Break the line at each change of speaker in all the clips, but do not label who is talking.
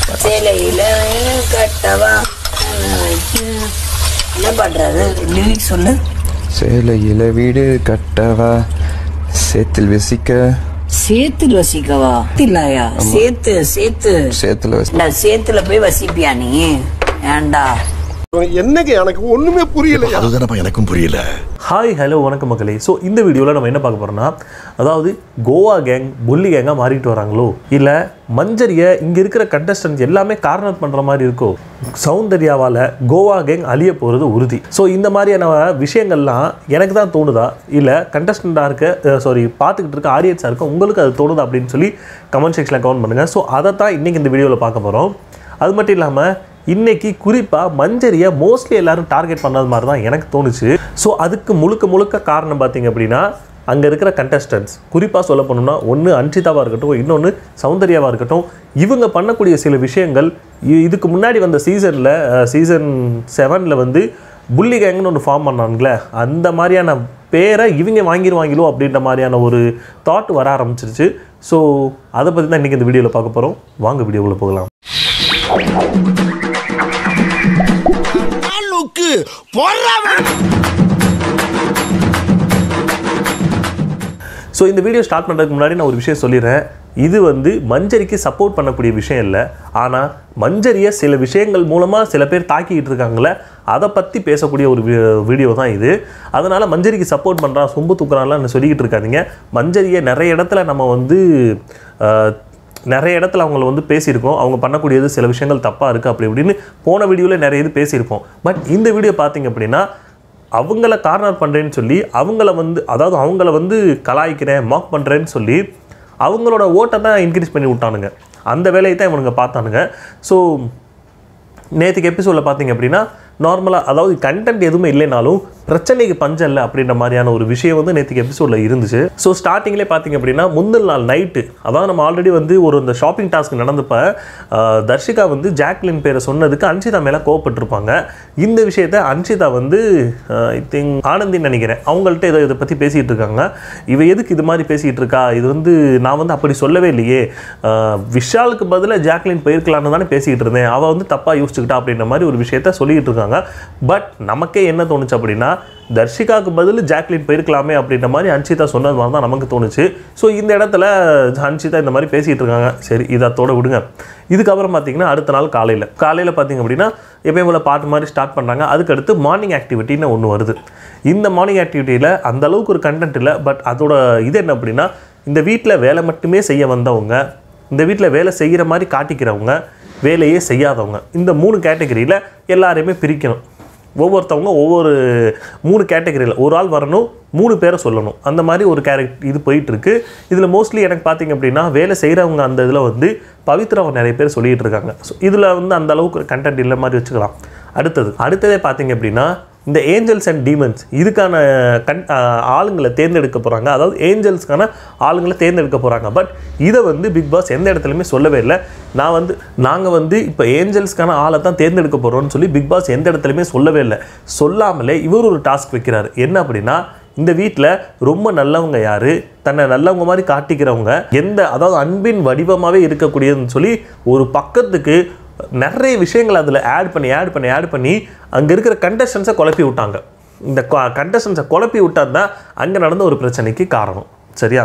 சேலையில கட்டவா என்ன பண்றது லிரிக்ஸ் சொல்லு
சேலையில வீடு கட்டவா சேத்தில் வசிக்க
சேத்துல வசிக்கவா இல்லையா சேத்து சேத்து
சேத்துல வசி
நான் சேத்துல போய் வசிப்பியா நீ ஏன்டா
என்னங்க எனக்கு ஒண்ணுமே புரியல
அதுதானப்பா எனக்கும் புரியல
ஹாய் ஹலோ வணக்கம் மக்களே ஸோ இந்த வீடியோவில் நம்ம என்ன பார்க்க போகிறோம்னா அதாவது கோவா கேங் புள்ளி கேங்காக மாறிட்டு வராங்களோ இல்லை மஞ்சரியை இங்கே இருக்கிற கண்டஸ்டன்ட் எல்லாமே கார்னர் பண்ணுற மாதிரி இருக்கோ சௌந்தர்யாவால் கோவா கேங் அழிய போகிறது உறுதி ஸோ இந்த மாதிரியான விஷயங்கள்லாம் எனக்கு தான் தோணுதா இல்லை கண்டஸ்டண்ட்டாக இருக்க சாரி பார்த்துக்கிட்டு இருக்க ஆடியன்ஸாக இருக்க உங்களுக்கு அது தோணுதா அப்படின்னு சொல்லி கமெண்ட் செக்ஷனில் கமெண்ட் பண்ணுங்கள் ஸோ அதை தான் இன்றைக்கி இந்த வீடியோவில் பார்க்க போகிறோம் அது மட்டும் இல்லாமல் இன்னைக்கு குறிப்பாக மஞ்சரியை மோஸ்ட்லி எல்லாரும் டார்கெட் பண்ணது மாதிரி தான் எனக்கு தோணுச்சு ஸோ அதுக்கு முழுக்க முழுக்க காரணம் பார்த்தீங்க அப்படின்னா அங்கே இருக்கிற கண்டஸ்டன்ஸ் குறிப்பாக சொல்ல போனோம்னா ஒன்று அன்ஷிதாவாக இருக்கட்டும் இன்னொன்று சௌந்தர்யாவாக இருக்கட்டும் இவங்க பண்ணக்கூடிய சில விஷயங்கள் இ- இதுக்கு முன்னாடி வந்த சீசனில் சீசன் செவனில் வந்து புள்ளி கேங்னு ஒன்று ஃபார்ம் பண்ணாங்களே அந்த மாதிரியான பேரை இவங்க வாங்கிடுவாங்களோ அப்படின்ற மாதிரியான ஒரு தாட் வர ஆரம்பிச்சிருச்சு ஸோ அதை பற்றி தான் இன்றைக்கி இந்த வீடியோவில் பார்க்க போகிறோம் வாங்க வீடியோக்குள்ளே போகலாம்
லுக்கு போடுறா
ஸோ இந்த வீடியோ ஸ்டார்ட் பண்ணுறதுக்கு முன்னாடி நான் ஒரு விஷயம் சொல்லிடுறேன் இது வந்து மஞ்சரிக்கு சப்போர்ட் பண்ணக்கூடிய விஷயம் இல்லை ஆனால் மஞ்சரியை சில விஷயங்கள் மூலமாக சில பேர் தாக்கிக்கிட்டு இருக்காங்களே அதை பற்றி பேசக்கூடிய ஒரு வி- வீடியோ தான் இது அதனால் மஞ்சரிக்கு சப்போர்ட் பண்ணுறான் சொம்பு தூக்குறான்லாம் சொல்லிக்கிட்டு இருக்காதீங்க மஞ்சரியை நிறைய இடத்துல நம்ம வந்து ஆஹ், நிறைய இடத்துல அவங்கள வந்து பேசியிருக்கோம் அவங்க பண்ணக்கூடியது சில விஷயங்கள் தப்பாக இருக்குது அப்படி இப்படின்னு போன வீடியோவில் நிறைய இது பேசியிருப்போம் பட் இந்த வீடியோ பார்த்தீங்க அப்படின்னா அவங்கள கார்னர் பண்ணுறேன்னு சொல்லி அவங்கள வந்து அதாவது அவங்கள வந்து கலாய்க்கிறேன் மாக் பண்ணுறேன்னு சொல்லி அவங்களோட ஓட்டை தான் இன்க்ரீஸ் பண்ணி விட்டானுங்க அந்த வேலையை தான் இவனுங்க பார்த்தானுங்க ஸோ நேற்றுக்கு எபிசோடில் பார்த்தீங்க அப்படின்னா நார்மலாக அதாவது கண்டென்ட் எதுவுமே இல்லைனாலும் பிரச்சனைக்கு பஞ்சம் இல்லை அப்படின்ற மாதிரியான ஒரு விஷயம் வந்து நேற்றுக்கு எபிசோடில் இருந்துச்சு ஸோ ஸ்டார்டிங்லேயே பார்த்தீங்க அப்படின்னா முந்தின நாள் நைட்டு அதாவது நம்ம ஆல்ரெடி வந்து ஒரு இந்த ஷாப்பிங் டாஸ்க் நடந்தப்ப ஆஹ், தர்ஷிகா வந்து ஜாக்லின் பேரை சொன்னதுக்கு அன்ஷிதா மேலே கோவப்பட்டிருப்பாங்க இந்த விஷயத்த அன்ஷிதா வந்து ஐ திங்க் ஆனந்தின்னு நினைக்கிறேன் அவங்கள்ட்ட ஏதோ இதை பற்றி பேசிகிட்டு இருக்காங்க இவ எதுக்கு இது மாதிரி பேசிகிட்டு இருக்கா இது வந்து நான் வந்து அப்படி சொல்லவே இல்லையே ஆஹ், விஷாலுக்கு பதிலாக ஜாக்லின் போயிருக்கலான்னு தானே பேசிக்கிட்டு இருந்தேன் அவள் வந்து தப்பாக யோசிச்சுக்கிட்டா அப்படின்ற மாதிரி ஒரு விஷயத்த சொல்லிக்கிட்டு இருக்காங்க பட் நமக்கே என்ன தோணுச்சு அப்படின்னா தர்ஷிகாவுக்கு பதில் ஜாக்லின் போயிருக்கலாமே அப்படின்ற மாதிரி அன்ஷிதா சொன்னது மாதிரி தான் நமக்கு தோணுச்சு ஸோ இந்த இடத்துல அன்ஷிதா இந்த மாதிரி பேசிகிட்டு இருக்காங்க சரி இதத்தோட விடுங்க இதுக்கப்புறம் பார்த்தீங்கன்னா அடுத்த நாள் காலையில் காலையில் பார்த்தீங்க அப்படின்னா எப்பயும் போல் பாட்டு மாதிரி ஸ்டார்ட் பண்ணுறாங்க அதுக்கடுத்து மார்னிங் ஆக்டிவிட்டின்னு ஒன்று வருது இந்த மார்னிங் ஆக்டிவிட்டியில் அந்த அளவுக்கு ஒரு கண்டென்ட் இல்லை பட் அதோட இது என்ன அப்படின்னா இந்த வீட்டில் வேலை மட்டுமே செய்ய வந்தவங்க இந்த வீட்டில் வேலை செய்கிற மாதிரி காட்டிக்கிறவங்க வேலையே செய்யாதவங்க இந்த மூணு கேட்டகரியில் எல்லாரையுமே பிரிக்கணும் ஒவ்வொருத்தவங்க ஒவ்வொரு மூணு கேட்டகரியில் ஒரு ஆள் வரணும் மூணு பேரை சொல்லணும் அந்த மாதிரி ஒரு கேரக்ட் இது போயிட்டுருக்கு இதில் மோஸ்ட்லி எனக்கு பார்த்தீங்க அப்படின்னா வேலை செய்கிறவங்க அந்த இதில் வந்து பவித்ராவை நிறைய பேர் சொல்லிகிட்டு இருக்காங்க ஸோ இதில் வந்து அந்த அளவுக்கு கண்டென்ட் இல்லை மாதிரி வச்சுக்கலாம் அடுத்தது அடுத்ததே பார்த்தீங்க அப்படின்னா இந்த ஏஞ்சல்ஸ் அண்ட் டீமன்ஸ் இதுக்கான கண் ஆஹ் ஆளுங்களை தேர்ந்தெடுக்க போகிறாங்க அதாவது ஏஞ்சல்ஸ்க்கான ஆளுங்களை தேர்ந்தெடுக்க போகிறாங்க பட் இதை வந்து பிக் பாஸ் எந்த இடத்துலையுமே சொல்லவே இல்லை நான் வந்து நாங்கள் வந்து இப்போ ஏஞ்சல்ஸ்க்கான ஆளை தான் தேர்ந்தெடுக்க போகிறோம்னு சொல்லி பிக் பாஸ் எந்த இடத்துலையுமே சொல்லவே இல்லை சொல்லாமலே இவர் ஒரு டாஸ்க் வைக்கிறாரு என்ன அப்படின்னா இந்த வீட்டில் ரொம்ப நல்லவங்க யாரு தன்னை நல்லவங்க மாதிரி காட்டிக்கிறவங்க எந்த அதாவது அன்பின் வடிவமாகவே இருக்கக்கூடியதுன்னு சொல்லி ஒரு பக்கத்துக்கு நிறைய விஷயங்கள் அதில் ஆட் பண்ணி ஆட் பண்ணி ஆட் பண்ணி அங்கே இருக்கிற கண்டஸ்டன்ஸை குழப்பி விட்டாங்க இந்த கண்டஸ்டன்ஸை குழப்பி விட்டது தான் அங்கே நடந்த ஒரு பிரச்சனைக்கு காரணம் சரியா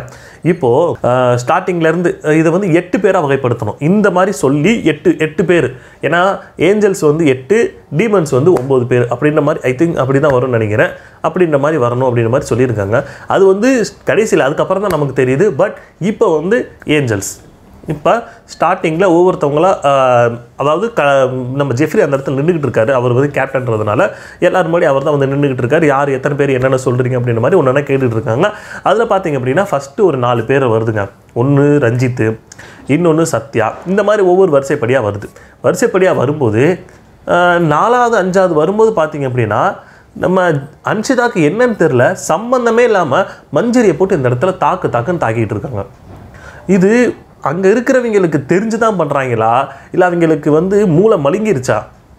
இப்போது ஸ்டார்டிங்லேருந்து இதை வந்து எட்டு பேராக வகைப்படுத்தணும் இந்த மாதிரி சொல்லி எட்டு எட்டு பேர் ஏன்னா ஏஞ்சல்ஸ் வந்து எட்டு டீமன்ஸ் வந்து ஒம்பது பேர் அப்படின்ற மாதிரி ஐ திங்க் அப்படி தான் வரும்னு நினைக்கிறேன் அப்படின்ற மாதிரி வரணும் அப்படின்ற மாதிரி சொல்லியிருக்காங்க அது வந்து கடைசியில் அதுக்கப்புறம் தான் நமக்கு தெரியுது பட் இப்போ வந்து ஏஞ்சல்ஸ் இப்போ ஸ்டார்டிங்கில் ஒவ்வொருத்தவங்களா ஆஹ், அதாவது க நம்ம ஜெஃப்ரி அந்த இடத்துல நின்றுக்கிட்டு இருக்காரு அவர் வந்து கேப்டன்றதுனால எல்லாரும் முன்னாடி அவர் தான் வந்து நின்றுக்கிட்டு இருக்காரு யார் எத்தனை பேர் என்னென்ன சொல்கிறீங்க அப்படின்ற மாதிரி ஒன்று கேட்டுட்டு இருக்காங்க அதில் பார்த்தீங்க அப்படின்னா ஃபஸ்ட்டு ஒரு நாலு பேர் வருதுங்க ஒன்று ரஞ்சித்து இன்னொன்று சத்யா இந்த மாதிரி ஒவ்வொரு வரிசைப்படியாக வருது வரிசைப்படியாக வரும்போது ஆஹ், நாலாவது அஞ்சாவது வரும்போது பார்த்தீங்க அப்படின்னா நம்ம அன்ஷிதாக்கு என்னன்னு தெரில சம்பந்தமே இல்லாமல் மஞ்சரியை போட்டு இந்த இடத்துல தாக்கு தாக்குன்னு தாக்கிட்டு இருக்காங்க இது அங்கே இருக்கிறவங்களுக்கு தெரிஞ்சு தான் பண்ணுறாங்களா இல்லை அவங்களுக்கு வந்து மூளை மழுங்கிருச்சா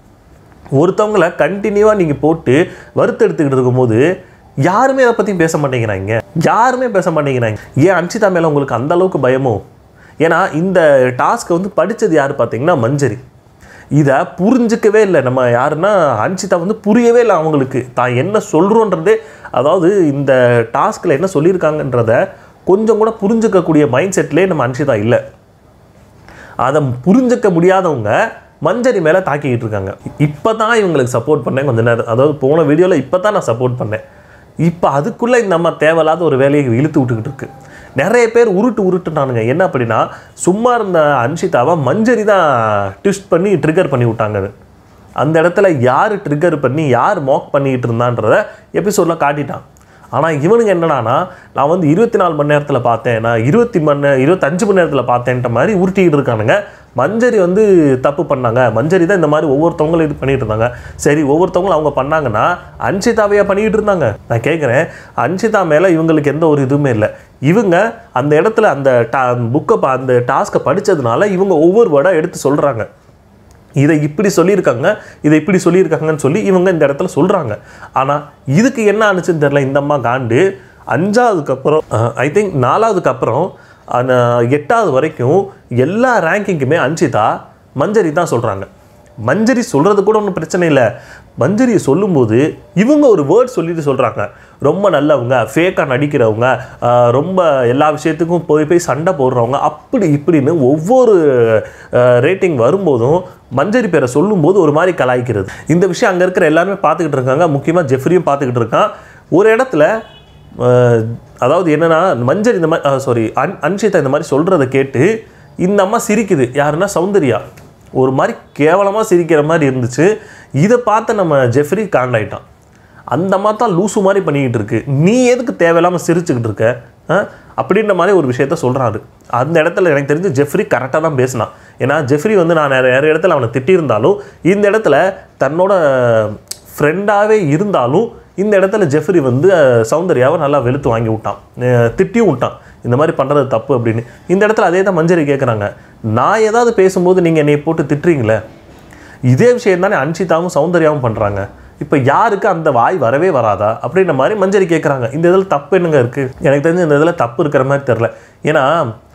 ஒருத்தவங்கள கண்டினியூவாக நீங்கள் போட்டு வறுத்தெடுத்துக்கிட்டு இருக்கும்போது யாருமே அதை பற்றி பேச மாட்டேங்கிறாங்க யாருமே பேச மாட்டேங்கிறாங்க ஏன் அன்ஷிதா மேலே உங்களுக்கு அந்த அளவுக்கு பயமோ ஏன்னா இந்த டாஸ்க்கை வந்து படித்தது யார் பார்த்தீங்கன்னா மஞ்சரி இதை புரிஞ்சிக்கவே இல்லை நம்ம யாருன்னா அன்சிதா வந்து புரியவே இல்லை அவங்களுக்கு தான் என்ன சொல்கிறோன்றதே அதாவது இந்த டாஸ்கில் என்ன சொல்லியிருக்காங்கன்றத கொஞ்சம் கூட புரிஞ்சுக்கக்கூடிய மைண்ட் செட்லேயே நம்ம அன்சிதா இல்லை அதை புரிஞ்சுக்க முடியாதவங்க மஞ்சரி மேலே தாக்கிக்கிட்டு இருக்காங்க இப்போ தான் இவங்களுக்கு சப்போர்ட் பண்ணேன் கொஞ்ச நேரம் அதாவது போன வீடியோவில் இப்போ தான் நான் சப்போர்ட் பண்ணேன் இப்போ அதுக்குள்ளே இந்த நம்ம தேவையில்லாத ஒரு வேலையை இழுத்து விட்டுக்கிட்டு இருக்கு நிறைய பேர் உருட்டு உருட்டுனானுங்க என்ன அப்படின்னா சும்மா இருந்த அன்ஷிதாவை மஞ்சரி தான் ட்விஸ்ட் பண்ணி ட்ரிகர் பண்ணி விட்டாங்க அது. அந்த இடத்துல யார் ட்ரிகர் பண்ணி யார் மாக் பண்ணிக்கிட்டு இருந்தான்றத எபிசோடில் காட்டிட்டான் ஆனால் இவனுங்க என்னடானா நான் வந்து இருபத்தி நாலு மணி நேரத்தில் பார்த்தேன் நான் இருபத்தி மணி நே- இருபத்தஞ்சு மணி நேரத்தில் பார்த்தேன்ற மாதிரி உருட்டிக்கிட்டு இருக்கானுங்க மஞ்சரி வந்து தப்பு பண்ணாங்க மஞ்சரி தான் இந்த மாதிரி ஒவ்வொருத்தவங்களும் இது பண்ணிட்டு இருந்தாங்க சரி ஒவ்வொருத்தவங்களும் அவங்க பண்ணாங்கன்னா அன்சிதாவையா பண்ணிக்கிட்டு இருந்தாங்க நான் கேட்குறேன் அன்சிதா மேலே இவங்களுக்கு எந்த ஒரு இதுவுமே இல்லை இவங்க அந்த இடத்துல அந்த டா புக்கை அந்த டாஸ்க்கை படித்ததுனால இவங்க ஒவ்வொரு வேர்டாக எடுத்து சொல்கிறாங்க இதை இப்படி சொல்லியிருக்காங்க இதை இப்படி சொல்லியிருக்காங்கன்னு சொல்லி இவங்க இந்த இடத்துல சொல்கிறாங்க ஆனால் இதுக்கு என்ன ஆனிச்சுன்னு தெரில இந்த அம்மா காண்டு அஞ்சாவதுக்கு அப்புறம் ஐ திங்க் நாலாவதுக்கு அப்புறம் அந்த எட்டாவது வரைக்கும் எல்லா ரேங்கிங்குமே அஞ்சிதா மஞ்சரி தான் சொல்கிறாங்க மஞ்சரி சொல்கிறது கூட ஒன்றும் பிரச்சனை இல்லை மஞ்சரியை சொல்லும்போது இவங்க ஒரு வேர்ட் சொல்லிட்டு சொல்கிறாங்க ரொம்ப நல்லவங்க ஃபேக்காக நடிக்கிறவங்க ஆஹ் ரொம்ப எல்லா விஷயத்துக்கும் போய் போய் சண்டை போடுறவங்க அப்படி இப்படின்னு ஒவ்வொரு ரேட்டிங் வரும்போதும் மஞ்சரி பேரை சொல்லும்போது ஒரு மாதிரி கலாய்க்கிறது இந்த விஷயம் அங்கே இருக்கிற எல்லாருமே பார்த்துக்கிட்டு இருக்காங்க முக்கியமாக ஜெஃப்ரியும் பார்த்துக்கிட்டு இருக்கான் ஒரு இடத்துல ஆஹ் அதாவது என்னன்னா மஞ்சள் இந்த மாதிரி சாரி அன் அன்ஷிதா இந்த மாதிரி சொல்கிறத கேட்டு இந்த அம்மா சிரிக்குது யாருன்னா சௌந்தர்யா ஒரு மாதிரி கேவலமாக சிரிக்கிற மாதிரி இருந்துச்சு இதை பார்த்து நம்ம ஜெஃப்ரி காண்டாயிட்டான் அந்த அம்மா தான் லூசு மாதிரி பண்ணிக்கிட்டு இருக்கு நீ எதுக்கு தேவையில்லாமல் சிரிச்சுக்கிட்டு இருக்க ஆ? அப்படின்ற மாதிரி ஒரு விஷயத்த சொல்கிறாரு அந்த இடத்துல எனக்கு தெரிஞ்சு ஜெஃப்ரி கரெக்டாக தான் பேசினான் ஏன்னா ஜெஃப்ரி வந்து நான் நிறைய நிறைய இடத்துல அவனை திட்டியிருந்தாலும் இந்த இடத்துல தன்னோட ஃப்ரெண்டாகவே இருந்தாலும் இந்த இடத்துல ஜெஃப்ரி வந்து அஹ், சௌந்தர்யாவை நல்லா வெளுத்து வாங்கி விட்டான் அஹ், திட்டியும் விட்டான் இந்த மாதிரி பண்ணுறது தப்பு அப்படின்னு இந்த இடத்துல அதே தான் மஞ்சரி கேட்குறாங்க நான் ஏதாவது பேசும்போது நீங்கள் என்னை போட்டு திட்டுறீங்களே இதே விஷயம் தானே அன்ஷிதாவும் சௌந்தர்யாவும் பண்ணுறாங்க இப்போ யாருக்கு அந்த வாய் வரவே வராதா அப்படின்ற மாதிரி மஞ்சரி கேட்குறாங்க இந்த இதில் தப்பு என்னங்க இருக்குது எனக்கு தெரிஞ்ச இந்த இதில் தப்பு இருக்கிற மாதிரி தெரில ஏன்னா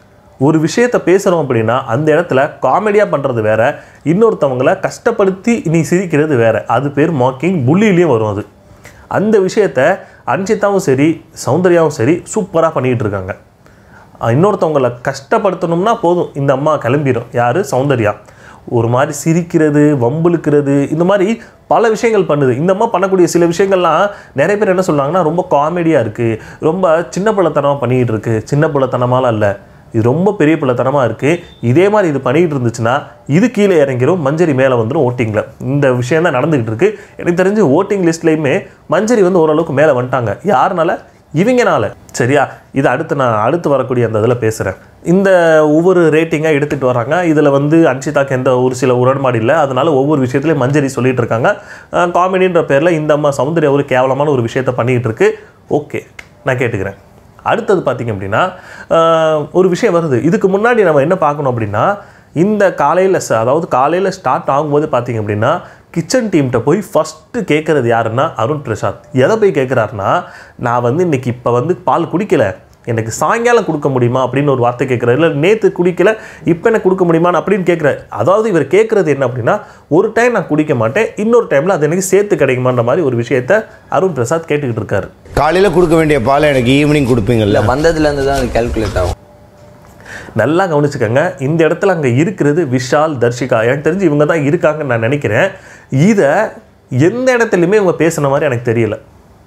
ஒரு விஷயத்தை பேசுகிறோம் அப்படின்னா அந்த இடத்துல காமெடியாக பண்ணுறது வேற இன்னொருத்தவங்கள கஷ்டப்படுத்தி நீ சிரிக்கிறது வேற அது பேர் மாக்கிங் புள்ளியிலையும் வரும் அது அந்த விஷயத்த அன்ஷிதாவும் சரி சௌந்தர்யாவும் சரி சூப்பராக பண்ணிகிட்டு இருக்காங்க அஹ் இன்னொருத்தவங்களை கஷ்டப்படுத்தணும்னா போதும் இந்த அம்மா கிளம்பிடும் யார் சௌந்தர்யா ஒரு மாதிரி சிரிக்கிறது வம்புழுக்கிறது இந்த மாதிரி பல விஷயங்கள் பண்ணுது இந்த அம்மா பண்ணக்கூடிய சில விஷயங்கள்லாம் நிறைய பேர் என்ன சொல்றாங்கன்னா ரொம்ப காமெடியாக இருக்குது ரொம்ப சின்ன பிள்ளைத்தனமாக பண்ணிக்கிட்டு இருக்கு சின்ன பிள்ளைத்தனமாலாம் இல்லை இது ரொம்ப பெரிய பிள்ளைத்தனமாக இருக்குது இதே மாதிரி இது பண்ணிக்கிட்டு இருந்துச்சுன்னா இது கீழே இறங்கிரும் மஞ்சரி மேலே வந்துடும் ஓட்டிங்கில் இந்த விஷயம் தான் நடந்துக்கிட்டு இருக்கு எனக்கு தெரிஞ்சு ஓட்டிங் லிஸ்ட்லேயுமே மஞ்சரி வந்து ஓரளவுக்கு மேலே வந்துட்டாங்க யாருனால இவங்கனால சரியா இது அடுத்து நான் அடுத்து வரக்கூடிய அந்த இதில் பேசுகிறேன் இந்த ஒவ்வொரு ரேட்டிங்காக எடுத்துகிட்டு வராங்க இதில் வந்து அன்ஷிதாக்கு எந்த ஒரு சில உடன்பாடு இல்லை அதனால ஒவ்வொரு விஷயத்துலையும் மஞ்சரி சொல்லிட்டு இருக்காங்க காமெடின்ற பேரில் இந்த அம்மா சௌந்தர்யா ஒரு கேவலமான ஒரு விஷயத்த பண்ணிக்கிட்டு இருக்கு ஓகே நான் கேட்டுக்கிறேன் அடுத்தது பார்த்தீங்க அப்படின்னா ஆஹ், ஒரு விஷயம் வருது இதுக்கு முன்னாடி நம்ம என்ன பார்க்கணும் அப்படின்னா இந்த காலையில் அதாவது காலையில் ஸ்டார்ட் ஆகும்போது பார்த்தீங்க அப்படின்னா கிச்சன் டீம்கிட்ட போய் ஃபஸ்ட்டு கேட்குறது யாருன்னா அருண் பிரசாத் எதை போய் கேட்குறாருன்னா நான் வந்து இன்னைக்கு இப்போ வந்து பால் குடிக்கல எனக்கு சாயங்காலம் கொடுக்க முடியுமா அப்படின்னு ஒரு வார்த்தை கேட்குறாரு இல்லை நேற்று குடிக்கல இப்போ எனக்கு கொடுக்க முடியுமான்னு அப்படின்னு கேட்குறாரு அதாவது இவர் கேட்குறது என்ன அப்படின்னா ஒரு டைம் நான் குடிக்க மாட்டேன் இன்னொரு டைமில் அது எனக்கு சேர்த்து கிடைக்குமான்ற மாதிரி ஒரு விஷயத்த அருண் பிரசாத் கேட்டுக்கிட்டு இருக்காரு
காலையில் கொடுக்க வேண்டிய பாலை எனக்கு ஈவினிங் கொடுப்பீங்கல்ல
இல்லை வந்ததுலேருந்து தான் அது கால்குலேட் ஆகும்
நல்லா கவனிச்சுக்கோங்க இந்த இடத்துல அங்கே இருக்கிறது விஷால் தர்ஷிகா எனக்கு தெரிஞ்சு இவங்க தான் இருக்காங்கன்னு நான் நினைக்கிறேன் இதை எந்த இடத்துலையுமே இவங்க பேசுன மாதிரி எனக்கு தெரியல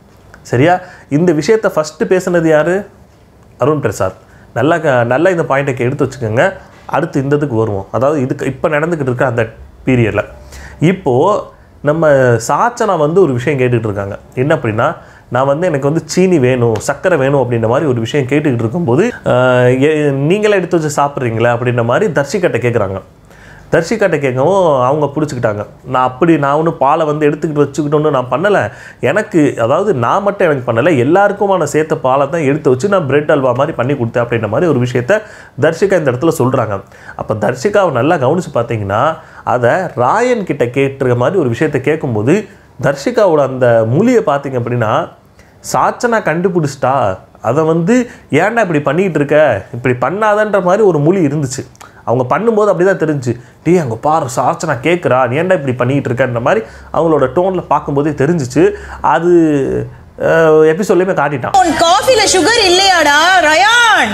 சரியா இந்த விஷயத்தை ஃபஸ்ட்டு பேசுனது யார் அருண் பிரசாத் நல்லா க- நல்லா இந்த பாயிண்ட்டை எடுத்து வச்சுக்கோங்க அடுத்து இந்த இதுக்கு வருவோம் அதாவது இதுக்கு இப்போ நடந்துக்கிட்டு இருக்க அந்த பீரியடில் இப்போது நம்ம சாச்சனா வந்து ஒரு விஷயம் கேட்டுக்கிட்டு இருக்காங்க என்ன அப்படின்னா நான் வந்து எனக்கு வந்து சீனி வேணும் சர்க்கரை வேணும் அப்படின்ற மாதிரி ஒரு விஷயம் கேட்டுக்கிட்டு இருக்கும்போது ஆஹ், எ- நீங்களே எடுத்து வச்சு சாப்பிட்றீங்களா அப்படின்ற மாதிரி தர்ஷிக்கிட்ட கேட்குறாங்க தர்ஷிகாட்ட கேட்கவும் அவங்க பிடிச்சிக்கிட்டாங்க நான் அப்படி நான் ஒன்றும் பாலை வந்து எடுத்துக்கிட்டு வச்சுக்கிட்டோன்னு நான் பண்ணலை எனக்கு அதாவது நான் மட்டும் எனக்கு பண்ணலை எல்லாருக்குமான சேர்த்த பாலை தான் எடுத்து வச்சு நான் பிரெட் அல்வா மாதிரி பண்ணி கொடுத்தேன் அப்படின்ற மாதிரி ஒரு விஷயத்த தர்ஷிகா இந்த இடத்துல சொல்கிறாங்க அப்போ தர்ஷிகாவை நல்லா கவனித்து பார்த்தீங்கன்னா அதை ராயன் கிட்ட கேட்டுற மாதிரி ஒரு விஷயத்த கேட்கும்போது தர்ஷிகாவோட அந்த மொழியை பார்த்தீங்க அப்படின்னா சாச்சனா கண்டுபிடிச்சிட்டா அதை வந்து ஏன்டா இப்படி பண்ணிக்கிட்டு இருக்க இப்படி பண்ணாதன்ற மாதிரி ஒரு மொழி இருந்துச்சு அவங்க பண்ணும்போது அப்படி தான் தெரிஞ்சு டீ அங்கே பாரு சாச்சனா கேட்குறா நீ ஏன்டா இப்படி பண்ணிக்கிட்டு இருக்கன்ற மாதிரி அவங்களோட டோனில் பார்க்கும்போதே தெரிஞ்சிச்சு அது எபிசோட்லேயுமே காட்டிட்டான்
உன் காஃபில சுகர் இல்லையாடா ரயான்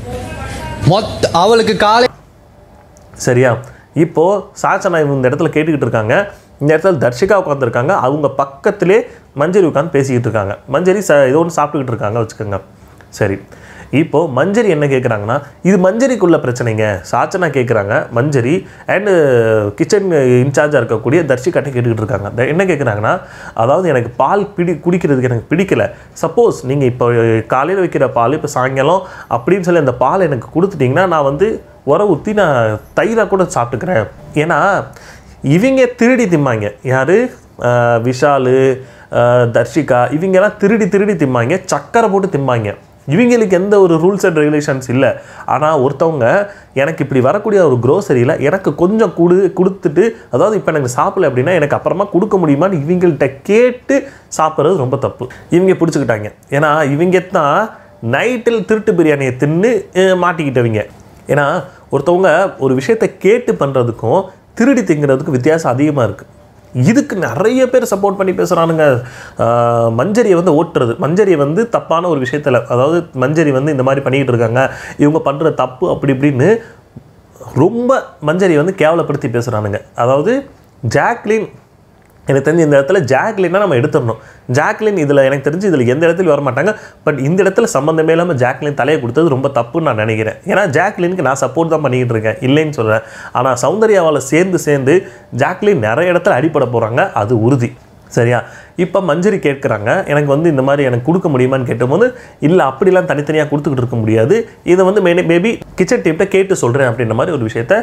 மொத்த அவளுக்கு காலை
சரியா இப்போ சாச்சனா இவங்க இந்த இடத்துல கேட்டுக்கிட்டு இருக்காங்க இந்த இடத்துல தர்ஷிகா உட்காந்துருக்காங்க அவங்க பக்கத்திலே மஞ்சரி உட்காந்து பேசிக்கிட்டு இருக்காங்க மஞ்சரி ச ஏதோ ஒன்று சாப்பிட்டுக்கிட்டு இருக்காங்க வச்சுக்கோங்க சரி இப்போ மஞ்சரி என்ன கேட்குறாங்கன்னா இது மஞ்சரிக்குள்ள பிரச்சனைங்க சாச்சனா கேட்குறாங்க மஞ்சரி அண்டு கிச்சன் இன்சார்ஜாக இருக்கக்கூடிய தர்ஷிகாட்டை கேட்டுக்கிட்டு இருக்காங்க த- என்ன கேட்குறாங்கன்னா அதாவது எனக்கு பால் பிடி குடிக்கிறதுக்கு எனக்கு பிடிக்கல சப்போஸ் நீங்கள் இப்போ காலையில் வைக்கிற பால் இப்போ சாயங்காலம் அப்படின்னு சொல்லி அந்த பால் எனக்கு கொடுத்துட்டிங்கன்னா நான் வந்து உர ஊற்றி நான் தயிராக கூட சாப்பிட்டுக்கிறேன் ஏன்னா இவங்க திருடி திம்பாங்க யார் விஷாலு அஹ், தர்ஷிகா இவங்கெல்லாம் திருடி திருடி திம்பாங்க சக்கரை போட்டு திம்பாங்க இவங்களுக்கு எந்த ஒரு ரூல்ஸ் அண்ட் ரெகுலேஷன்ஸ் இல்லை ஆனால் ஒருத்தவங்க எனக்கு இப்படி வரக்கூடிய ஒரு க்ரோசரியில் எனக்கு கொஞ்சம் கொடு கொடுத்துட்டு அதாவது இப்போ எனக்கு சாப்பிடல அப்படின்னா எனக்கு அப்புறமா கொடுக்க முடியுமான்னு இவங்கள்ட்ட கேட்டு சாப்பிட்றது ரொம்ப தப்பு இவங்க பிடிச்சிக்கிட்டாங்க ஏன்னா இவங்க தான் நைட்டில் திருட்டு பிரியாணியை தின்னு அஹ், மாட்டிக்கிட்டவங்க ஏன்னா ஒருத்தவங்க ஒரு விஷயத்தை கேட்டு பண்ணுறதுக்கும் திருடி திங்கிறதுக்கும் வித்தியாசம் அதிகமாக இருக்குது இதுக்கு நிறைய பேர் சப்போர்ட் பண்ணி பேசுகிறானுங்க மஞ்சரியை வந்து ஓட்டுறது மஞ்சரியை வந்து தப்பான ஒரு விஷயத்தில் அதாவது மஞ்சரி வந்து இந்த மாதிரி பண்ணிக்கிட்டு இருக்காங்க இவங்க பண்ணுற தப்பு அப்படி இப்படின்னு ரொம்ப மஞ்சரியை வந்து கேவலப்படுத்தி பேசுகிறானுங்க அதாவது ஜாக்லின் எனக்கு தெரிஞ்சு இந்த இடத்துல ஜாக்லினா நம்ம எடுத்துடணும் ஜாக்லின் இதில் எனக்கு தெரிஞ்சு இதில் எந்த இடத்துலையும் வர மாட்டாங்க பட் இந்த இடத்துல சம்மந்தமே இல்லாமல் ஜாக்லின் தலையை கொடுத்தது ரொம்ப தப்புன்னு நான் நினைக்கிறேன் ஏன்னா ஜாக்லினுக்கு நான் சப்போர்ட் தான் பண்ணிக்கிட்டு இருக்கேன் இல்லைன்னு சொல்கிறேன் ஆனால் சௌந்தர்யாவால் சேர்ந்து சேர்ந்து ஜாக்லின் நிறைய இடத்துல அடிபட போகிறாங்க அது உறுதி சரியா இப்போ மஞ்சரி கேட்குறாங்க எனக்கு வந்து இந்த மாதிரி எனக்கு கொடுக்க முடியுமான்னு கேட்டபோது இல்லை அப்படிலாம் தனித்தனியாக கொடுத்துக்கிட்டு இருக்க முடியாது இதை வந்து மே மேபி கிச்சன் டீம்கிட்ட கேட்டு சொல்கிறேன் அப்படின்ற மாதிரி ஒரு விஷயத்த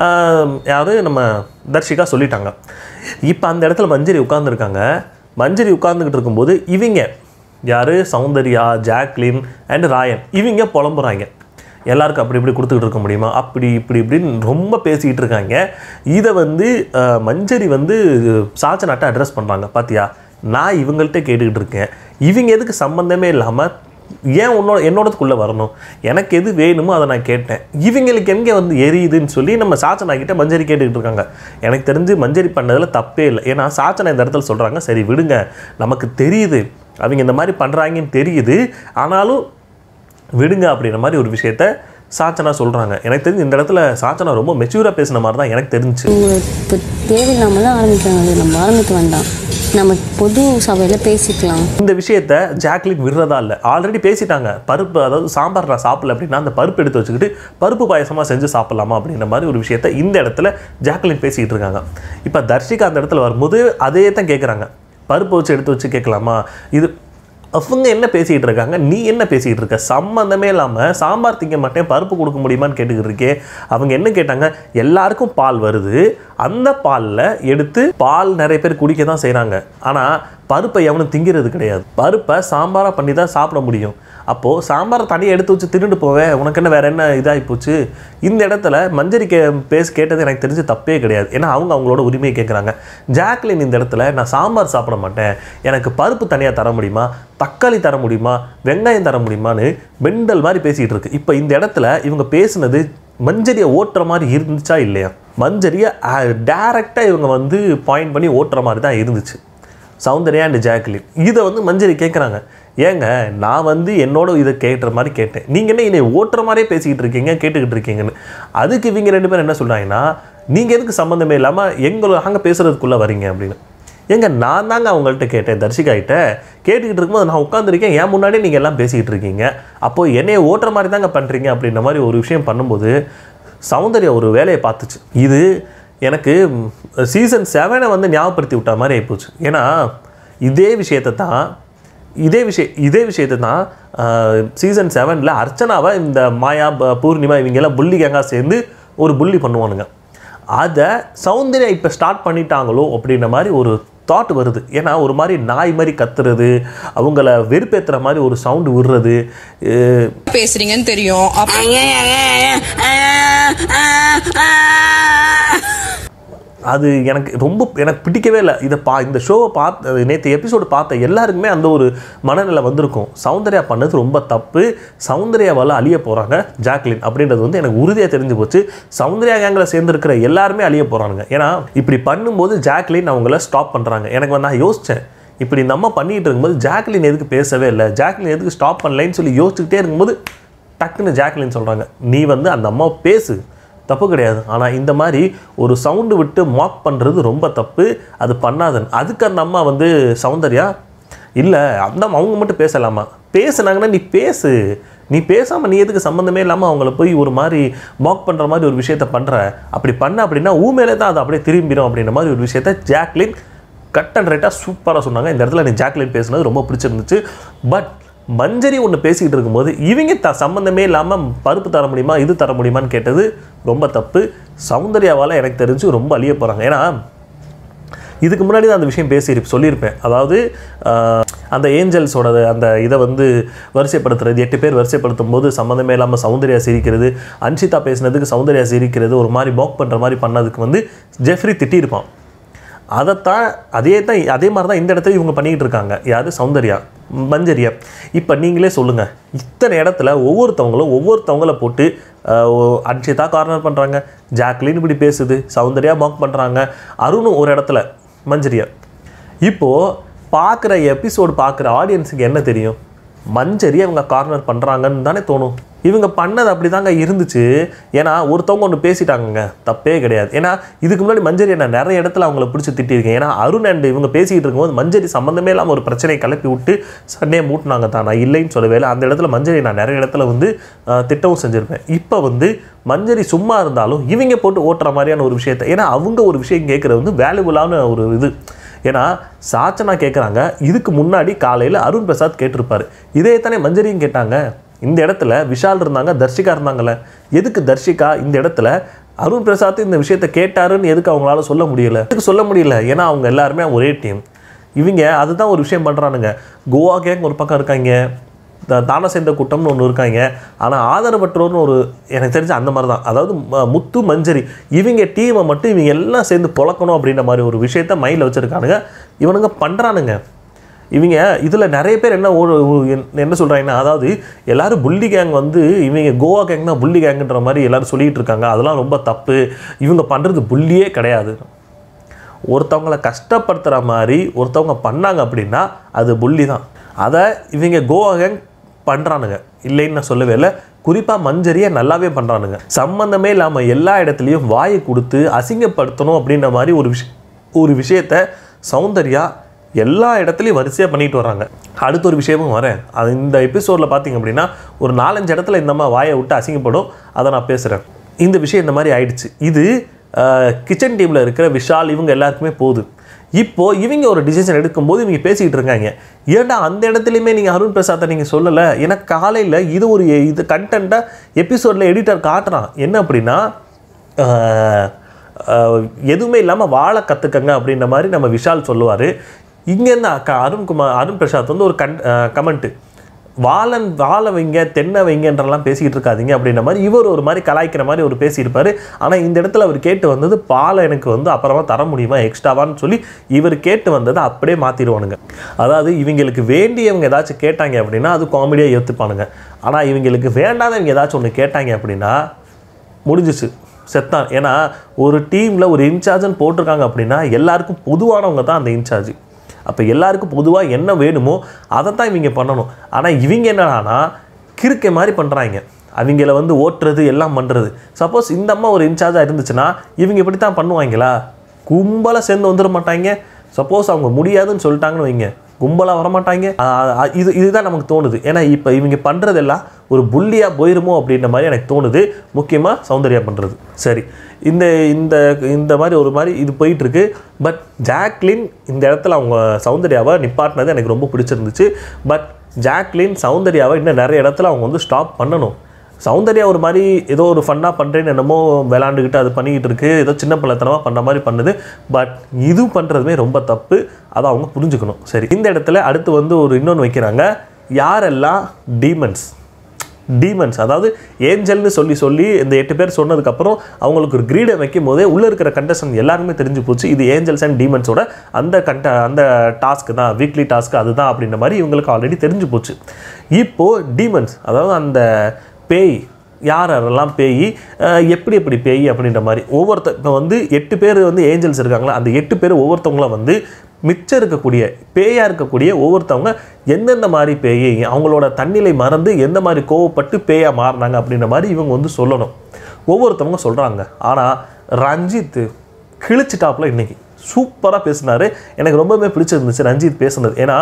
யார் நம்ம தர்ஷிகா சொல்லிட்டாங்க இப்போ அந்த இடத்துல மஞ்சரி உட்காந்துருக்காங்க மஞ்சரி உட்காந்துக்கிட்டு இருக்கும்போது இவங்க யார் சௌந்தர்யா ஜாக்லின் அண்ட் ராயன் இவங்க புலம்புறாங்க எல்லாருக்கும் அப்படி இப்படி கொடுத்துக்கிட்டு இருக்க முடியுமா அப்படி இப்படி இப்படின்னு ரொம்ப பேசிக்கிட்டு இருக்காங்க இதை வந்து அஹ், மஞ்சரி வந்து சாச்சனாட்டை அட்ரஸ் பண்ணுறாங்க பாத்தியா நான் இவங்கள்ட்ட கேட்டுக்கிட்டு இருக்கேன் இவங்க எதுக்கு சம்மந்தமே இல்லாமல் ஏன் உன்னோட என்னோடதுக்குள்ளே வரணும் எனக்கு எது வேணுமோ அதை நான் கேட்டேன் இவங்களுக்கு எங்கே வந்து எரியுதுன்னு சொல்லி நம்ம சாச்சனா கிட்ட மஞ்சரி கேட்டுக்கிட்டு இருக்காங்க எனக்கு தெரிஞ்சு மஞ்சரி பண்ணதில் தப்பே இல்லை ஏன்னா சாச்சனா இந்த இடத்துல சொல்கிறாங்க சரி விடுங்க நமக்கு தெரியுது அவங்க இந்த மாதிரி பண்ணுறாங்கன்னு தெரியுது ஆனாலும் விடுங்க அப்படின்ற மாதிரி ஒரு விஷயத்த சாச்சனா சொல்கிறாங்க எனக்கு தெரிஞ்சு இந்த இடத்துல சாச்சனா ரொம்ப மெச்சூராக பேசின மாதிரி தான் எனக்கு தெரிஞ்சுச்சு
இப்போ தேவையில்லாமல் தான் ஆரம்பிக்கிறாங்க அது நம்ம ஆரம்பிக்க வேண்டாம் நம்ம பொது சபையில் பேசிக்கலாம்
இந்த விஷயத்த ஜாக்லின் விடுறதா இல்லை ஆல்ரெடி பேசிட்டாங்க பருப்பு அதாவது சாம்பார் நான் சாப்பிடல அப்படின்னா அந்த பருப்பு எடுத்து வச்சுக்கிட்டு பருப்பு பாயசமாக செஞ்சு சாப்பிடலாமா அப்படின்ற மாதிரி ஒரு விஷயத்த இந்த இடத்துல ஜாக்லின் பேசிக்கிட்டு இருக்காங்க இப்போ தர்ஷிகா அந்த இடத்துல வரும்போது அதே தான் கேட்குறாங்க பருப்பு வச்சு எடுத்து வச்சு கேட்கலாமா இது அவங்க என்ன பேசிக்கிட்டு இருக்காங்க நீ என்ன பேசிக்கிட்டு இருக்க சம்மந்தமே இல்லாமல் சாம்பார் திங்க மாட்டேன் பருப்பு கொடுக்க முடியுமான்னு கேட்டுக்கிட்டு இருக்கே அவங்க என்ன கேட்டாங்க எல்லாருக்கும் பால் வருது அந்த பாலில் எடுத்து பால் நிறைய பேர் குடிக்க தான் செய்கிறாங்க ஆனால் பருப்பை எவனும் திங்கிறது கிடையாது பருப்பை சாம்பாராக பண்ணி தான் சாப்பிட முடியும் அப்போது சாம்பாரை தனியாக எடுத்து வச்சு திருண்டு போவேன் உனக்கு என்ன வேற என்ன இதாகி போச்சு இந்த இடத்துல மஞ்சரி கே பேச கேட்டது எனக்கு தெரிஞ்சு தப்பே கிடையாது ஏன்னா அவங்க அவங்களோட உரிமையை கேட்குறாங்க ஜாக்லின் இந்த இடத்துல நான் சாம்பார் சாப்பிட மாட்டேன் எனக்கு பருப்பு தனியாக தர முடியுமா தக்காளி தர முடியுமா வெங்காயம் தர முடியுமான்னு மெண்டல் மாதிரி பேசிகிட்டு இருக்கு இப்போ இந்த இடத்துல இவங்க பேசுனது மஞ்சரியை ஓட்டுற மாதிரி இருந்துச்சா இல்லையா மஞ்சரியை டேரெக்டாக இவங்க வந்து பாயிண்ட் பண்ணி ஓட்டுற மாதிரி தான் இருந்துச்சு சௌந்தர்யா அண்ட் ஜாக்லின் இதை வந்து மஞ்சரி கேட்குறாங்க ஏங்க நான் வந்து என்னோட இதை கேட்டுற மாதிரி கேட்டேன் நீங்கள் என்ன என்னை ஓட்டுற மாதிரியே பேசிக்கிட்டு இருக்கீங்க கேட்டுக்கிட்டு இருக்கீங்கன்னு அதுக்கு இவங்க ரெண்டு பேரும் என்ன சொல்கிறாங்கன்னா நீங்கள் எதுக்கு சம்மந்தமே இல்லாமல் எங்களை அங்கே பேசுகிறதுக்குள்ளே வரீங்க அப்படின்னு ஏங்க நான் தாங்க அவங்கள்ட்ட கேட்டேன் தர்ஷிகாகிட்ட கேட்டுக்கிட்டு இருக்கும்போது நான் உட்காந்துருக்கேன் என் முன்னாடியே நீங்கள் எல்லாம் பேசிக்கிட்டு இருக்கீங்க அப்போது என்னைய ஓட்டுற மாதிரி தாங்க பண்ணுறீங்க அப்படின்ற மாதிரி ஒரு விஷயம் பண்ணும்போது சௌந்தர்யா ஒரு வேலையை பார்த்துச்சு இது எனக்கு சீசன் செவனை வந்து ஞாபகப்படுத்தி விட்ட மாதிரி ஆகிப்போச்சு ஏன்னா இதே விஷயத்தை தான் இதே விஷய இதே விஷயத்தை தான் சீசன் செவனில் அர்ச்சனாவை இந்த மாயா ப- பூர்ணிமா இவங்கெல்லாம் புள்ளி கேங்காக சேர்ந்து ஒரு புள்ளி பண்ணுவானுங்க அதை சௌந்தர்யா இப்போ ஸ்டார்ட் பண்ணிட்டாங்களோ அப்படின்ற மாதிரி ஒரு தாட் வருது ஏன்னா ஒரு மாதிரி நாய் மாதிரி கத்துறது அவங்கள வெறுப்பேற்றுற மாதிரி ஒரு சவுண்டு விடுறது அஹ்
பேசுறீங்கன்னு தெரியும் அப்ப
அது எனக்கு ரொம்ப எனக்கு பிடிக்கவே இல்லை இதை பா இந்த ஷோவை பார்த்து நேற்று எபிசோடு பார்த்த எல்லாருக்குமே அந்த ஒரு மனநிலை வந்திருக்கும் சௌந்தர்யா பண்ணது ரொம்ப தப்பு சௌந்தர்யாவால் அழிய போகிறாங்க ஜாக்லின் அப்படின்றது வந்து எனக்கு உறுதியாக தெரிஞ்சு போச்சு சௌந்தர்யா கேங்கில் சேர்ந்துருக்கிற எல்லாருமே அழிய போகிறாங்க ஏன்னா இப்படி பண்ணும்போது ஜாக்லின் அவங்கள ஸ்டாப் பண்ணுறாங்க எனக்கு வந்து நான் யோசித்தேன் இப்படி நம்ம பண்ணிகிட்டு இருக்கும்போது ஜாக்லின் எதுக்கு பேசவே இல்லை ஜாக்லின் எதுக்கு ஸ்டாப் பண்ணலைன்னு சொல்லி யோசிச்சுக்கிட்டே இருக்கும்போது டக்குன்னு ஜாக்லின் சொல்கிறாங்க நீ வந்து அந்த அம்மா பேசு தப்பு கிடையாது ஆனால் இந்த மாதிரி ஒரு சவுண்டு விட்டு மாக் பண்ணுறது ரொம்ப தப்பு அது பண்ணாதன் அதுக்கு அந்த அம்மா வந்து சௌந்தர்யா இல்லை அந்த அம்மா அவங்க மட்டும் பேசலாமா பேசுனாங்கன்னா நீ பேசு நீ பேசாமல் நீ எதுக்கு சம்மந்தமே இல்லாமல் அவங்கள போய் ஒரு மாதிரி மாக் பண்ணுற மாதிரி ஒரு விஷயத்த பண்ணுற அப்படி பண்ண அப்படின்னா ஊமேலே தான் அது அப்படியே திரும்பிடும் அப்படின்ற மாதிரி ஒரு விஷயத்த ஜாக்லின் கட் அண்ட் ரைட்டாக சூப்பராக சொன்னாங்க இந்த இடத்துல எனக்கு ஜாக்லின் பேசுனது ரொம்ப பிடிச்சிருந்துச்சு பட் மஞ்சரி ஒன்று பேசிக்கிட்டு இருக்கும்போது இவங்க த சம்மந்தமே இல்லாமல் பருப்பு தர முடியுமா இது தர முடியுமான்னு கேட்டது ரொம்ப தப்பு சௌந்தர்யாவால் எனக்கு தெரிஞ்சு ரொம்ப அழிய போகிறாங்க ஏன்னா இதுக்கு முன்னாடி தான் அந்த விஷயம் பேசி சொல்லியிருப்பேன் அதாவது ஆஹ், அந்த ஏஞ்சல்ஸோட அந்த இதை வந்து வரிசைப்படுத்துறது எட்டு பேர் வரிசைப்படுத்தும் போது சம்மந்தமே இல்லாமல் சௌந்தர்யா சிரிக்கிறது அன்ஷிதா பேசினதுக்கு சௌந்தர்யா சிரிக்கிறது ஒரு மாதிரி பாக் பண்ணுற மாதிரி பண்ணதுக்கு வந்து ஜெஃப்ரி திட்டியிருப்பான் அதைத்தான் அதே தான் அதே மாதிரி தான் இந்த இடத்துல இவங்க பண்ணிக்கிட்டு இருக்காங்க யார் சௌந்தர்யா மஞ்சரியா இப்போ நீங்களே சொல்லுங்கள் இத்தனை இடத்துல ஒவ்வொருத்தவங்களும் ஒவ்வொருத்தவங்கள போட்டு ஆஹ், ஓ- அன்ஷிதா கார்னர் பண்ணுறாங்க ஜாக்லின் இப்படி பேசுது சௌந்தர்யா மாக் பண்ணுறாங்க அருணும் ஒரு இடத்துல மஞ்சரியா இப்போது பார்க்குற எபிசோடு பார்க்குற ஆடியன்ஸுக்கு என்ன தெரியும் மஞ்சரி அவங்க கார்னர் பண்ணுறாங்கன்னு தானே தோணும் இவங்க பண்ணது அப்படி தாங்க இருந்துச்சு ஏன்னா ஒருத்தவங்க ஒன்று பேசிட்டாங்கங்க தப்பே கிடையாது ஏன்னா இதுக்கு முன்னாடி மஞ்சரி நான் நிறைய இடத்துல அவங்கள பிடிச்சி திட்டிருக்கேன் ஏன்னா அருண் அண்ட் இவங்க பேசிக்கிட்டு இருக்கும்போது மஞ்சரி சம்மந்தமே இல்லாமல் ஒரு பிரச்சனையை கிளப்பி விட்டு சண்டையை மூட்டினாங்க தான் நான் இல்லைன்னு சொல்லவே இல்லை அந்த இடத்துல மஞ்சரி நான் நிறைய இடத்துல வந்து ஆஹ், திட்டவும் செஞ்சுருப்பேன் இப்போ வந்து மஞ்சரி சும்மா இருந்தாலும் இவங்க போட்டு ஓட்டுற மாதிரியான ஒரு விஷயத்தை ஏன்னா அவங்க ஒரு விஷயம் கேட்குறது வந்து வேல்யூபுளான ஒரு இது ஏன்னா சாச்சனா கேட்குறாங்க இதுக்கு முன்னாடி காலையில் அருண் பிரசாத் கேட்டிருப்பாரு இதே தானே மஞ்சரியும் கேட்டாங்க இந்த இடத்துல விஷால் இருந்தாங்க தர்ஷிகா இருந்தாங்கல்ல எதுக்கு தர்ஷிகா இந்த இடத்துல அருண் பிரசாத் இந்த விஷயத்தை கேட்டாருன்னு எதுக்கு அவங்களால சொல்ல முடியல எதுக்கு சொல்ல முடியல ஏன்னா அவங்க எல்லாருமே ஒரே டீம் இவங்க அதுதான் ஒரு விஷயம் பண்ணுறானுங்க கோவா கேங் ஒரு பக்கம் இருக்காங்க த- தான சேர்ந்த கூட்டம்னு ஒன்று இருக்காங்க ஆனால் ஆதரவற்றோர்னு ஒரு எனக்கு தெரிஞ்ச அந்த மாதிரி தான் அதாவது ம- முத்து மஞ்சரி இவங்க டீமை மட்டும் இவங்க எல்லாம் சேர்ந்து பொழக்கணும் அப்படின்ற மாதிரி ஒரு விஷயத்த மைண்டில் வச்சுருக்கானுங்க இவனுங்க பண்ணுறானுங்க இவங்க இதில் நிறைய பேர் என்ன ஒரு ஒரு- என்ன- என்ன சொல்கிறாங்கன்னா அதாவது எல்லாரும் புள்ளி கேங் வந்து இவங்க கோவா கேங் தான் புள்ளி கேங்குன்ற மாதிரி எல்லாரும் சொல்லிட்டு இருக்காங்க அதெல்லாம் ரொம்ப தப்பு இவங்க பண்ணுறது புள்ளியே கிடையாது ஒருத்தவங்களை கஷ்டப்படுத்துகிற மாதிரி ஒருத்தவங்க பண்ணாங்க அப்படின்னா அது புள்ளி தான் அதை இவங்க கோவா கேங் பண்ணுறானுங்க இல்லைன்னு நான் சொல்லவே இல்லை குறிப்பாக மஞ்சரியை நல்லாவே பண்ணுறானுங்க சம்மந்தமே இல்லாமல் எல்லா இடத்துலையும் வாயை கொடுத்து அசிங்கப்படுத்தணும் அப்படின்ற மாதிரி ஒரு விஷயம் ஒரு விஷயத்த சௌந்தர்யா எல்லா இடத்துலையும் வரிசையாக பண்ணிட்டு வராங்க அடுத்த ஒரு விஷயமும் வரேன் அது இந்த எபிசோடில் பார்த்தீங்க அப்படின்னா ஒரு நாலஞ்சு இடத்துல இந்த மாதிரி வாயை விட்டு அசிங்கப்படும் அதை நான் பேசுகிறேன் இந்த விஷயம் இந்த மாதிரி ஆயிடுச்சு இது கிச்சன் டீமில் இருக்கிற விஷால் இவங்க எல்லாருக்குமே போகுது இப்போ இவங்க ஒரு டிசிஷன் எடுக்கும்போது இவங்க பேசிக்கிட்டு இருக்காங்க ஏன்டா அந்த இடத்துலையுமே நீங்கள் அருண் பிரசாத்தை நீங்கள் சொல்லலை ஏன்னா காலையில் இது ஒரு எ- இது கண்டென்ட்டாக எபிசோடில் எடிட்டர் காட்டுறான் என்ன அப்படின்னா ஆஹ், ஆஹ், எதுவுமே இல்லாமல் வாழ கற்றுக்கங்க அப்படின்ற மாதிரி நம்ம விஷால் சொல்லுவார் இங்கேருந்து அக்கா அருண்குமார் அருண் பிரசாத் வந்து ஒரு கண் கமெண்ட்டு வாழன் வாழ வைங்க தென்னை வைங்கன்றலாம் பேசிக்கிட்டு இருக்காதீங்க அப்படின்ற மாதிரி இவர் ஒரு மாதிரி கலாய்க்கிற மாதிரி ஒரு பேசியிருப்பாரு ஆனால் இந்த இடத்துல அவர் கேட்டு வந்தது பாலை எனக்கு வந்து அப்புறமா தர முடியுமா எக்ஸ்ட்ராவான்னு சொல்லி இவர் கேட்டு வந்ததை அப்படியே மாற்றிடுவானுங்க அதாவது இவங்களுக்கு வேண்டியவங்க ஏதாச்சும் கேட்டாங்க அப்படின்னா அது காமெடியாக ஏற்றுப்பானுங்க ஆனால் இவங்களுக்கு வேண்டாதவங்க ஏதாச்சும் ஒன்று கேட்டாங்க அப்படின்னா முடிஞ்சிச்சு செத்தான் ஏன்னா ஒரு டீமில் ஒரு இன்சார்ஜ்னு போட்டிருக்காங்க அப்படின்னா எல்லாருக்கும் பொதுவானவங்க தான் அந்த இன்சார்ஜ் அப்போ எல்லாருக்கும் பொதுவாக என்ன வேணுமோ அதை தான் இவங்க பண்ணணும் ஆனால் இவங்க என்னடானா கிறுக்கை மாதிரி பண்ணுறாங்க அவங்கள வந்து ஓட்டுறது எல்லாம் பண்ணுறது சப்போஸ் இந்த அம்மா ஒரு இன்சார்ஜாக இருந்துச்சுன்னா இவங்க இப்படி தான் பண்ணுவாங்களா கும்பலாக சேர்ந்து வந்துட மாட்டாங்க சப்போஸ் அவங்க முடியாதுன்னு சொல்லிட்டாங்கன்னு வைங்க கும்பலாக வரமாட்டாங்க ஆஹ் ஆஹ் இது இதுதான் நமக்கு தோணுது ஏன்னா இப்போ இவங்க பண்ணுறதெல்லாம் ஒரு புள்ளியாக போயிருமோ அப்படின்ற மாதிரி எனக்கு தோணுது முக்கியமாக சௌந்தர்யா பண்ணுறது சரி இந்த இந்த இந்த மாதிரி ஒரு மாதிரி இது போயிட்டுருக்கு பட் ஜாக்லின் இந்த இடத்துல அவங்க சௌந்தர்யாவை நிப்பாட்டினது எனக்கு ரொம்ப பிடிச்சிருந்துச்சு பட் ஜாக்லின் சௌந்தர்யாவை இன்னும் நிறைய இடத்துல அவங்க வந்து ஸ்டாப் பண்ணணும் சௌந்தர்யா ஒரு மாதிரி ஏதோ ஒரு ஃபன்னாக பண்ணுறேன்னு என்னமோ விளாண்டுக்கிட்டு அது பண்ணிக்கிட்டு இருக்கு ஏதோ சின்ன பிள்ளைத்தனமாக பண்ண மாதிரி பண்ணுது பட் இது பண்ணுறதுமே ரொம்ப தப்பு அதை அவங்க புரிஞ்சுக்கணும் சரி இந்த இடத்துல அடுத்து வந்து ஒரு இன்னொன்று வைக்கிறாங்க யாரெல்லாம் டீமன்ஸ் டீமன்ஸ் அதாவது ஏஞ்சல்னு சொல்லி சொல்லி இந்த எட்டு பேர் சொன்னதுக்கப்புறம் அவங்களுக்கு ஒரு கிரீடை வைக்கும் போதே உள்ளே இருக்கிற கண்டஸ்டன் எல்லாருமே தெரிஞ்சு போச்சு இது ஏஞ்சல்ஸ் அண்ட் டீமன்ஸோட அந்த கண்ட அந்த டாஸ்க் தான் வீக்லி டாஸ்க் அதுதான் அப்படின்ற மாதிரி இவங்களுக்கு ஆல்ரெடி தெரிஞ்சு போச்சு இப்போது டீமன்ஸ் அதாவது அந்த பேய் யார் யாரெல்லாம் பேய் அஹ், எப்படி எப்படி பேய் அப்படின்ற மாதிரி ஒவ்வொருத்த இப்போ வந்து எட்டு பேர் வந்து ஏஞ்சல்ஸ் இருக்காங்களா அந்த எட்டு பேர் ஒவ்வொருத்தவங்களும் வந்து மிச்சம் இருக்கக்கூடிய பேயாக இருக்கக்கூடிய ஒவ்வொருத்தவங்க எந்தெந்த மாதிரி பேய் அவங்களோட தன்னிலை மறந்து எந்த மாதிரி கோவப்பட்டு பேயாக மாறினாங்க அப்படின்ற மாதிரி இவங்க வந்து சொல்லணும் ஒவ்வொருத்தவங்க சொல்கிறாங்க ஆனால் ரஞ்சித் கிழிச்சிட்டாப்புல இன்னைக்கு சூப்பராக பேசினாரு எனக்கு ரொம்பவே பிடிச்சிருந்துச்சு ரஞ்சித் பேசுனது ஏன்னா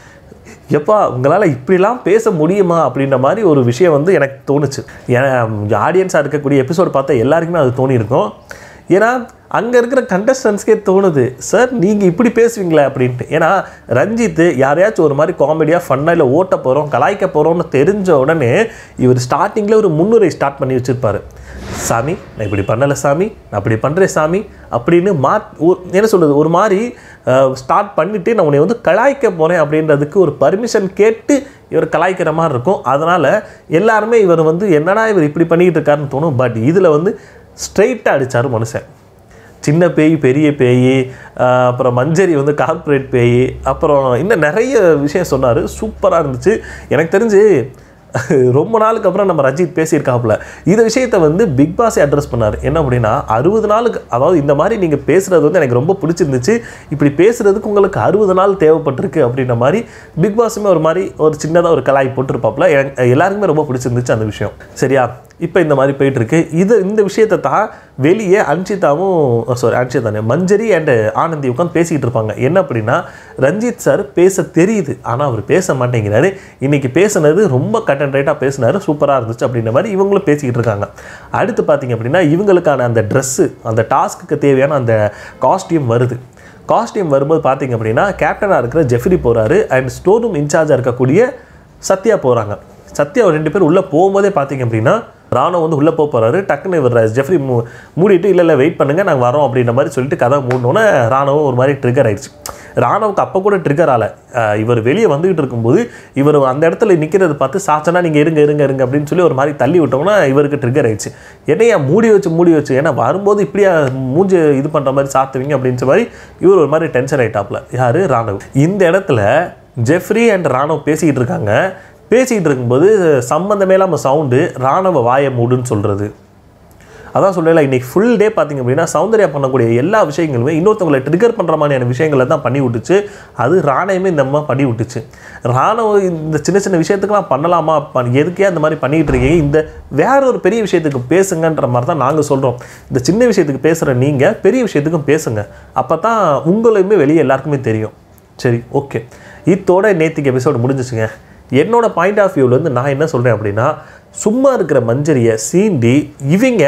எப்பா உங்களால் இப்படிலாம் பேச முடியுமா அப்படின்ற மாதிரி ஒரு விஷயம் வந்து எனக்கு தோணுச்சு ஏன்னா ஆடியன்ஸாக இருக்கக்கூடிய எபிசோட் பார்த்தா எல்லாருக்குமே அது தோணி இருக்கும் ஏன்னா அங்கே இருக்கிற கண்டஸ்டன்ஸ்க்கே தோணுது சார் நீங்கள் இப்படி பேசுவீங்களே அப்படின்ட்டு ஏன்னா ரஞ்சித் யாரையாச்சும் ஒரு மாதிரி காமெடியாக ஃபன்னாக இல்லை ஓட்ட போகிறோம் கலாய்க்க போகிறோம்னு தெரிஞ்ச உடனே இவர் ஸ்டார்டிங்கில் ஒரு முன்னுரை ஸ்டார்ட் பண்ணி வச்சுருப்பாரு சாமி நான் இப்படி பண்ணலை சாமி நான் அப்படி பண்ணுறேன் சாமி அப்படின்னு மா ஒரு- என்ன சொல்கிறது ஒரு மாதிரி ஸ்டார்ட் பண்ணிவிட்டு நான் உன்னை வந்து கலாய்க்க போகிறேன் அப்படின்றதுக்கு ஒரு பர்மிஷன் கேட்டு இவர் கலாய்க்கிற மாதிரி இருக்கும் அதனால் எல்லாருமே இவர் வந்து என்னடா இவர் இப்படி பண்ணிக்கிட்டு இருக்காருன்னு தோணும் பட் இதில் வந்து ஸ்ட்ரைட்டாக அடித்தார் மனுஷன் சின்ன பேய் பெரிய பேய் ஆஹ் அப்புறம் மஞ்சரி வந்து கார்ப்பரேட் பேய் அப்புறம் இன்னும் நிறைய விஷயம் சொன்னார் சூப்பராக இருந்துச்சு எனக்கு தெரிஞ்சு ரொம்ப நாளுக்கு அப்புறம் நம்ம ரஜித் பேசியிருக்காப்புல இந்த விஷயத்தை வந்து பிக் பாஸே அட்ரஸ் பண்ணார் என்ன அப்படின்னா அறுபது நாளுக்கு அதாவது இந்த மாதிரி நீங்கள் பேசுகிறது வந்து எனக்கு ரொம்ப பிடிச்சிருந்துச்சு இப்படி பேசுகிறதுக்கு உங்களுக்கு அறுபது நாள் தேவைப்பட்டிருக்கு அப்படின்ற மாதிரி பிக் பாஸுமே ஒரு மாதிரி ஒரு சின்னதாக ஒரு கலாய் போட்டிருப்பாப்புல எனக்கு எல்லாருக்குமே ரொம்ப பிடிச்சிருந்துச்சு அந்த விஷயம் சரியா இப்போ இந்த மாதிரி போயிட்டு இருக்கு இது இந்த விஷயத்தை தான் வெளியே அன்ஷிதாவும் சாரி அன்ஷிதானே மஞ்சரி அண்ட் ஆனந்தி உட்காந்து பேசிக்கிட்டு இருப்பாங்க என்ன அப்படின்னா ரஞ்சித் சார் பேச தெரியுது ஆனால் அவர் பேச மாட்டேங்கிறாரு இன்னைக்கு பேசுனது ரொம்ப கட் அண்ட் ரைட்டாக பேசினாரு சூப்பராக இருந்துச்சு அப்படின்ற மாதிரி இவங்களும் பேசிக்கிட்டு இருக்காங்க அடுத்து பார்த்தீங்க அப்படின்னா இவங்களுக்கான அந்த ட்ரெஸ்ஸு அந்த டாஸ்க்கு தேவையான அந்த காஸ்டியூம் வருது காஸ்டியூம் வரும்போது பார்த்தீங்க அப்படின்னா கேப்டனாக இருக்கிற ஜெஃப்ரி போகிறாரு அண்ட் ஸ்டோர் ரூம் இன்சார்ஜாக இருக்கக்கூடிய சத்யா போகிறாங்க சத்யா ஒரு ரெண்டு பேர் உள்ளே போகும்போதே பார்த்தீங்க அப்படின்னா ராணோ வந்து உள்ளே போக போகிறாரு டக்குன்னு இவர் ஜெஃப்ரி மூ மூடிட்டு இல்லை இல்லை வெயிட் பண்ணுங்கள் நாங்கள் வரோம் அப்படின்ற மாதிரி சொல்லிட்டு கதை மூடனோன்னே ராணுவும் ஒரு மாதிரி ட்ரிகர் ஆயிடுச்சு ராணுவுக்கு அப்போ கூட ட்ரிகர் ஆகலை அஹ் இவர் வெளியே வந்துகிட்டு இருக்கும்போது இவர் அந்த இடத்துல நிற்கிறத பார்த்து சாச்சனா நீங்கள் இருங்க இருங்க இருங்க அப்படின்னு சொல்லி ஒரு மாதிரி தள்ளி விட்டோம்னா இவருக்கு ட்ரிகர் ஆயிடுச்சு என்னையா மூடி வச்சு மூடி வச்சு ஏன்னா வரும்போது இப்படியா மூஞ்சி இது பண்ணுற மாதிரி சாத்துவீங்க அப்படின்ற மாதிரி இவர் ஒரு மாதிரி டென்ஷன் ஆயிட்டாப்ல யார் ராணுவ இந்த இடத்துல ஜெஃப்ரி அண்ட் ராணுவ பேசிக்கிட்டு இருக்காங்க பேசிக்கிட்டு இருக்கும்போது சம்மந்தமே இல்லாமல் சவுண்டு ராணுவ வாயை மூடுன்னு சொல்கிறது அதான் சொல்லல இன்னைக்கு ஃபுல் டே பார்த்தீங்க அப்படின்னா சௌந்தர்யா பண்ணக்கூடிய எல்லா விஷயங்களுமே இன்னொருத்தவங்களை ட்ரிகர் பண்ணுற மாதிரியான விஷயங்களை தான் பண்ணி விட்டுச்சு அது ராணையுமே இந்த அம்மா பண்ணி விட்டுச்சு ராணுவ இந்த சின்ன சின்ன விஷயத்துக்குலாம் பண்ணலாமா ப- எதுக்கே அந்த மாதிரி பண்ணிக்கிட்டு இருக்கீங்க இந்த வேற ஒரு பெரிய விஷயத்துக்கு பேசுங்கன்ற மாதிரி தான் நாங்கள் சொல்கிறோம் இந்த சின்ன விஷயத்துக்கு பேசுகிற நீங்கள் பெரிய விஷயத்துக்கும் பேசுங்க அப்போ தான் உங்களையுமே வெளியே எல்லாருக்குமே தெரியும் சரி ஓகே இத்தோட நேத்திக்கு எபிசோடு முடிஞ்சிச்சுங்க என்னோட பாயிண்ட் ஆஃப் வியூலேருந்து நான் என்ன சொல்கிறேன் அப்படின்னா சும்மா இருக்கிற மஞ்சரியை சீண்டி இவங்க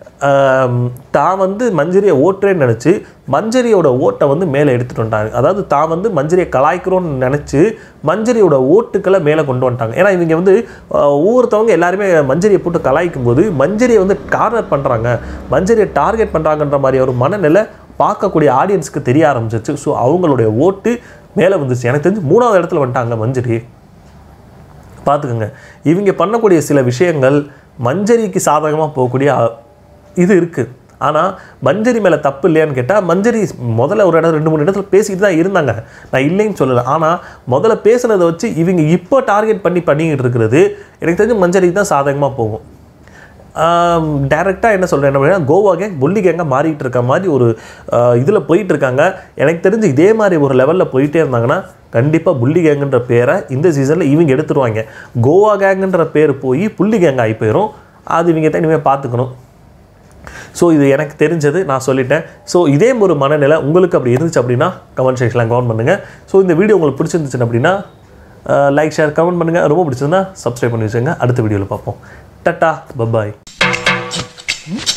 ஆம், தான் வந்து மஞ்சரியை ஓட்டுறேன்னு நினச்சி மஞ்சரியோட ஓட்டை வந்து மேலே எடுத்துகிட்டு வந்துட்டாங்க அதாவது தான் வந்து மஞ்சரியை கலாய்க்கிறோன்னு நினச்சி மஞ்சரியோட ஓட்டுக்களை மேலே கொண்டு வந்துட்டாங்க ஏன்னா இவங்க வந்து ஆஹ், ஒவ்வொருத்தவங்க எல்லாருமே மஞ்சரியை போட்டு கலாய்க்கும் போது மஞ்சரியை வந்து கார்னர் பண்ணுறாங்க மஞ்சரியை டார்கெட் பண்ணுறாங்கன்ற மாதிரி ஒரு மனநிலை பார்க்கக்கூடிய ஆடியன்ஸ்க்கு தெரிய ஆரம்பிச்சிச்சு ஸோ அவங்களுடைய ஓட்டு மேலே வந்துச்சு எனக்கு தெரிஞ்சு மூணாவது இடத்துல வந்துட்டாங்க மஞ்சரி பார்த்துக்கோங்க இவங்க பண்ணக்கூடிய சில விஷயங்கள் மஞ்சரிக்கு சாதகமாக போகக்கூடிய அ- இது இருக்குது ஆனால் மஞ்சரி மேலே தப்பு இல்லையான்னு கேட்டால் மஞ்சரி முதல்ல ஒரு இடம் ரெண்டு மூணு இடத்துல பேசிக்கிட்டு தான் இருந்தாங்க நான் இல்லைன்னு சொல்லலை ஆனால் முதல்ல பேசுனதை வச்சு இவங்க இப்போ டார்கெட் பண்ணி பண்ணிக்கிட்டு இருக்கிறது எனக்கு தெரிஞ்சு மஞ்சரிக்கு தான் சாதகமாக போகும் டைரெக்டாக என்ன சொல்கிறேன் அப்படின்னா கோவா கேங் புள்ளி கேங்காக மாறிட்டு இருக்க மாதிரி ஒரு இதில் போயிட்டு இருக்காங்க எனக்கு தெரிஞ்சு இதே மாதிரி ஒரு லெவலில் போயிட்டே இருந்தாங்கன்னா கண்டிப்பாக புள்ளி கேங்குன்ற பேரை இந்த சீசனில் இவங்க எடுத்துருவாங்க கோவா கேங்குன்ற பேர் போய் புள்ளி கேங் ஆகி போயிடும் அது இவங்க தான் இனிமேல் பார்த்துக்கணும் ஸோ இது எனக்கு தெரிஞ்சது நான் சொல்லிட்டேன் ஸோ இதே ஒரு மனநிலை உங்களுக்கு அப்படி இருந்துச்சு அப்படின்னா கமெண்ட் செக்ஷனில் கமெண்ட் பண்ணுங்கள் ஸோ இந்த வீடியோ உங்களுக்கு பிடிச்சிருந்துச்சு அப்படின்னா லைக் ஷேர் கமெண்ட் பண்ணுங்கள் ரொம்ப பிடிச்சதுன்னா சப்ஸ்கிரைப் பண்ணி வச்சுங்க அடுத்த வீடியோவில் பார்ப்போம் டட்டா பபாய்